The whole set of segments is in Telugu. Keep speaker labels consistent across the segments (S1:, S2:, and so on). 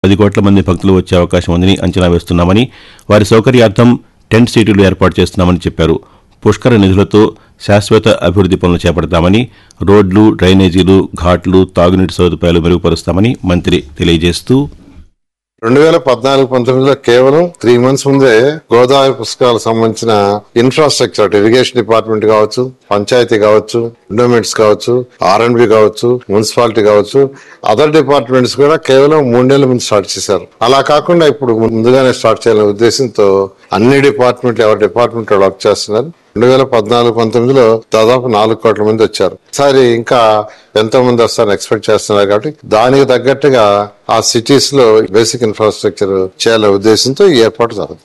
S1: పది కోట్ల మంది భక్తులు వచ్చే అవకాశం ఉందని అంచనా వేస్తున్నామని వారి సౌకర్యార్థం టెంట్ సిటీలు ఏర్పాటు చేస్తున్నామని చెప్పారు పుష్కర నిధులతో శాశ్వత అభివృద్ది పనులు చేపడతామని రోడ్లు డ్రైనేజీలు ఘాట్లు తాగునీటి సదుపాయాలు మెరుగుపరుస్తామని మంత్రి తెలియజేస్తూ
S2: రెండు వేల పద్నాలుగు పంతొమ్మిదిలో కేవలం త్రీ మంత్స్ ముందే గోదావరి పుస్తకాలకు సంబంధించిన ఇన్ఫ్రాస్ట్రక్చర్ ఇరిగేషన్ డిపార్ట్మెంట్ కావచ్చు పంచాయతీ కావచ్చు ఎండోమెంట్స్ కావచ్చు ఆర్ అండ్ బి కావచ్చు మున్సిపాలిటీ కావచ్చు అదర్ డిపార్ట్మెంట్స్ కూడా కేవలం మూడేళ్ల ముందు స్టార్ట్ చేశారు అలా కాకుండా ఇప్పుడు ముందుగానే స్టార్ట్ చేయాలనే ఉద్దేశంతో అన్ని డిపార్ట్మెంట్లు ఎవరి డిపార్ట్మెంట్ వర్క్ చేస్తున్నారు రెండు వేల పద్నాలుగు పంతొమ్మిదిలో దాదాపు నాలుగు కోట్ల మంది వచ్చారు ఈసారి ఇంకా ఎంతో మంది వస్తారని ఎక్స్పెక్ట్ చేస్తున్నారు కాబట్టి దానికి తగ్గట్టుగా ఆ సిటీస్ లో బేసిక్ ఇన్ఫ్రాస్ట్రక్చర్ చేయాలనే ఉద్దేశంతో ఈ ఏర్పాటు జరుగుతుంది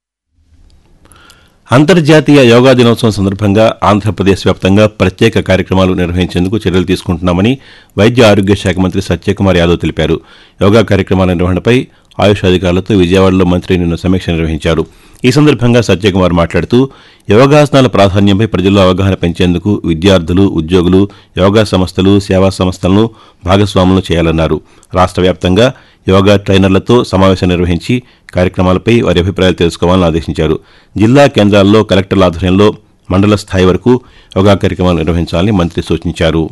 S1: అంతర్జాతీయ యోగా దినోత్సవం సందర్భంగా ఆంధ్రప్రదేశ్ వ్యాప్తంగా ప్రత్యేక కార్యక్రమాలు నిర్వహించేందుకు చర్యలు తీసుకుంటున్నామని వైద్య ఆరోగ్య శాఖ మంత్రి సత్యకుమార్ యాదవ్ తెలిపారు యోగా కార్యక్రమాల నిర్వహణపై ఆయుష్ అధికారులతో విజయవాడలో మంత్రి నిన్న సమీక్ష నిర్వహించారు ఈ సందర్భంగా సత్యకుమార్ మాట్లాడుతూ యోగాసనాల ప్రాధాన్యంపై ప్రజల్లో అవగాహన పెంచేందుకు విద్యార్థులు ఉద్యోగులు యోగా సంస్థలు సేవా సంస్థలను భాగస్వాములు చేయాలన్నారు రాష్ట్ర వ్యాప్తంగా యోగా ట్రైనర్లతో సమావేశం నిర్వహించి కార్యక్రమాలపై వారి అభిప్రాయాలు తెలుసుకోవాలని ఆదేశించారు జిల్లా కేంద్రాల్లో కలెక్టర్ల ఆధ్వర్యంలో మండల స్థాయి వరకు యోగా కార్యక్రమాలు నిర్వహించాలని మంత్రి సూచించారు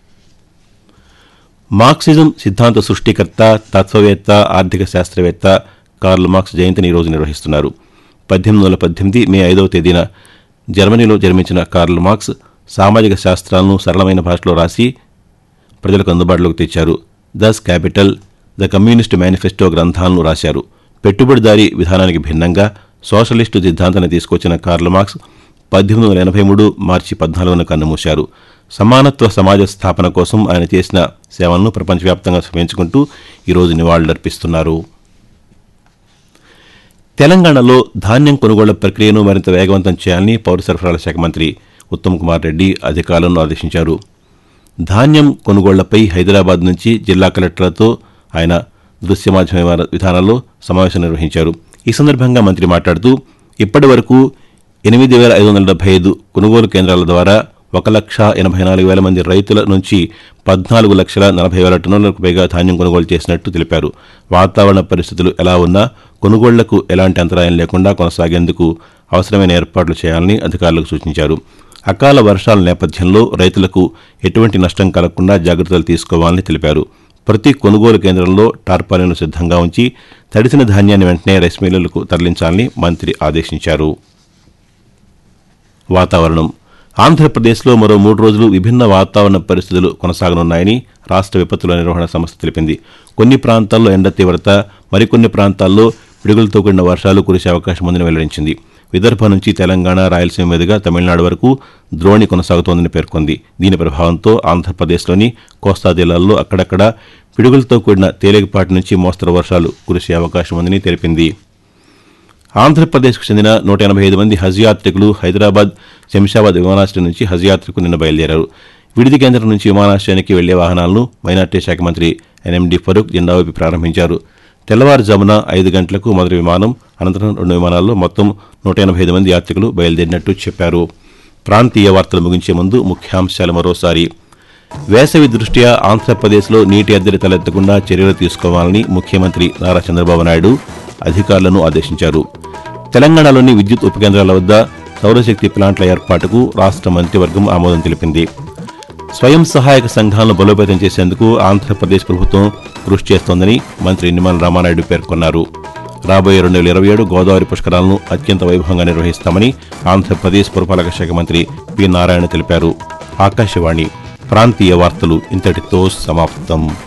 S1: మార్క్సిజం సిద్ధాంత సృష్టికర్త తత్వవేత్త ఆర్థిక శాస్త్రవేత్త కార్ల్ మార్క్స్ జయంతిని ఈరోజు నిర్వహిస్తున్నారు పద్దెనిమిది వందల పద్దెనిమిది మే ఐదవ తేదీన జర్మనీలో జన్మించిన కార్ల్ మార్క్స్ సామాజిక శాస్త్రాలను సరళమైన భాషలో రాసి ప్రజలకు అందుబాటులోకి తెచ్చారు das capital the communist manifesto గ్రంథాలను రాశారు పెట్టుబడిదారీ విధానానికి భిన్నంగా సోషలిస్టు సిద్ధాంతాన్ని తీసుకొచ్చిన కార్ల్ మార్క్స్ పద్దెనిమిది వందల ఎనభై మూడు మార్చి పద్నాలుగున కన్నుమూశారు సమానత్వ సమాజ స్థాపన కోసం ఆయన చేసిన సేవలను ప్రపంచవ్యాప్తంగా స్మరించుకుంటూ ఈరోజు నివాళులర్పిస్తున్నారు తెలంగాణలో ధాన్యం కొనుగోళ్ల ప్రక్రియను మరింత వేగవంతం చేయాలని పౌర సరఫరాల శాఖ మంత్రి ఉత్తమ్ కుమార్ రెడ్డి అధికారులను ఆదేశించారు ధాన్యం కొనుగోళ్లపై హైదరాబాద్ నుంచి జిల్లా కలెక్టర్లతో ఆయన దృశ్య మాధ్యమ విధానంలో సమావేశం నిర్వహించారు ఈ సందర్భంగా మంత్రి మాట్లాడుతూ ఇప్పటి వరకు ఎనిమిది వేల ఐదు వందల డెబ్బై ఐదు కొనుగోలు కేంద్రాల ద్వారా ఒక లక్ష ఎనభై నాలుగు వేల మంది రైతుల నుంచి పద్నాలుగు లక్షల నలభై వేల టన్నులకు పైగా ధాన్యం కొనుగోలు చేసినట్టు తెలిపారు వాతావరణ పరిస్థితులు ఎలా ఉన్నా కొనుగోళ్లకు ఎలాంటి అంతరాయం లేకుండా కొనసాగేందుకు అవసరమైన ఏర్పాట్లు చేయాలని అధికారులకు సూచించారు అకాల వర్షాల నేపథ్యంలో రైతులకు ఎటువంటి నష్టం కలగకుండా జాగ్రత్తలు తీసుకోవాలని తెలిపారు ప్రతి కొనుగోలు కేంద్రంలో టార్పాలిన్ను సిద్ధంగా ఉంచి తడిసిన ధాన్యాన్ని వెంటనే రైస్ మిల్లులకు తరలించాలని మంత్రి ఆదేశించారు వాతావరణం ఆంధ్రప్రదేశ్లో మరో మూడు రోజులు విభిన్న వాతావరణ పరిస్థితులు కొనసాగనున్నాయని రాష్ట్ర విపత్తుల నిర్వహణ సంస్థ తెలిపింది కొన్ని ప్రాంతాల్లో ఎండ తీవ్రత మరికొన్ని ప్రాంతాల్లో పిడుగులతో కూడిన వర్షాలు కురిసే అవకాశం ఉందని వెల్లడించింది విదర్భ నుంచి తెలంగాణ రాయలసీమ మీదుగా తమిళనాడు వరకు ద్రోణి కొనసాగుతోందని పేర్కొంది దీని ప్రభావంతో ఆంధ్రప్రదేశ్లోని కోస్తా జిల్లాల్లో అక్కడక్కడ పిడుగులతో కూడిన తేలికపాటి నుంచి మోస్తరు వర్షాలు కురిసే అవకాశం ఉందని తెలిపింది ఆంధ్రప్రదేశ్కు చెందిన నూట ఎనభై ఐదు మంది హజ్ యాత్రికులు హైదరాబాద్ శంషాబాద్ విమానాశ్రయం నుంచి హజ్ యాత్రకు నిన్న బయలుదేరారు విడిది కేంద్రం నుంచి విమానాశ్రయానికి వెళ్లే వాహనాలను మైనార్టీ శాఖ మంత్రి ఎన్ఎండి ఫరూక్ జెండా ఊపి ప్రారంభించారు తెల్లవారుజామున ఐదు గంటలకు మొదటి విమానం అనంతరం రెండు విమానాల్లో మొత్తం నూట ఎనభై ఐదు మంది యాత్రికులు బయలుదేరినట్టు చెప్పారు ప్రాంతీయ వార్తలు ముగించే ముందు ముఖ్యాంశాలు మరోసారి వేసవి దృష్ట్యా ఆంధ్రప్రదేశ్లో నీటి ఎద్దడి తలెత్తకుండా చర్యలు తీసుకోవాలని ముఖ్యమంత్రి నారా చంద్రబాబు నాయుడు అధికారులను ఆదేశించారు తెలంగాణలోని విద్యుత్ ఉపకేంద్రాల వద్ద సౌరశక్తి ప్లాంట్ల ఏర్పాటుకు రాష్ట్ర మంత్రివర్గం ఆమోదం తెలిపింది స్వయం సహాయక సంఘాలను బలోపేతం చేసేందుకు ఆంధ్రప్రదేశ్ ప్రభుత్వం కృషి చేస్తోందని మంత్రి నిమ్మల రామానాయుడు పేర్కొన్నారు రాబోయే రెండు వేల ఇరవై ఏడు గోదావరి పుష్కరాలను అత్యంత వైభవంగా నిర్వహిస్తామని ఆంధ్రప్రదేశ్ పురపాలక శాఖ మంత్రి పి నారాయణ తెలిపారు ఆకాశవాణి ప్రాంతీయ వార్తలు ఇంతటితో సమాప్తం